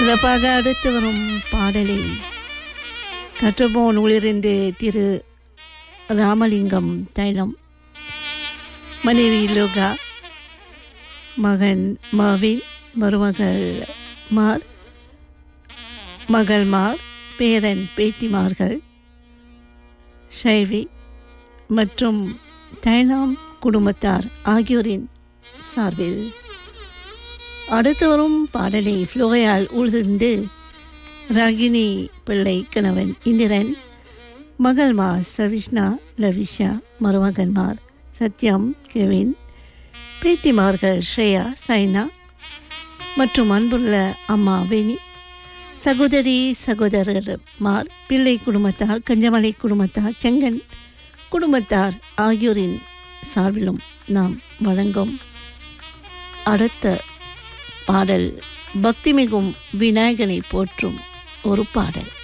சிறப்பாக அடுத்து வரும் பாடலை கற்றுபோன் உளிர்ந்து திரு ராமலிங்கம் தைலம் மனைவி லோகா மகன் மாவின் மருமகள் மார் மகள்மார் பேரன் பேத்திமார்கள் ஷைவி மற்றும் தைலாம் குடும்பத்தார் ஆகியோரின் சார்பில் அடுத்து வரும் பாடலை ஃப்ளோயால் உழுந்து ராகினி பிள்ளை கணவன் இந்திரன் மகள்மார் சவிஷ்ணா லவிஷா மருமகன்மார் சத்யம் கெவின் பேத்திமார்கள் ஸ்ரேயா சைனா மற்றும் அன்புள்ள அம்மா வேணி சகோதரி சகோதரர்மார் பிள்ளை குடும்பத்தார் கஞ்சமலை குடும்பத்தார் செங்கன் குடும்பத்தார் ஆகியோரின் சார்பிலும் நாம் வழங்கும் அடுத்த பாடல் பக்திமிகும் விநாயகனை போற்றும் ஒரு பாடல்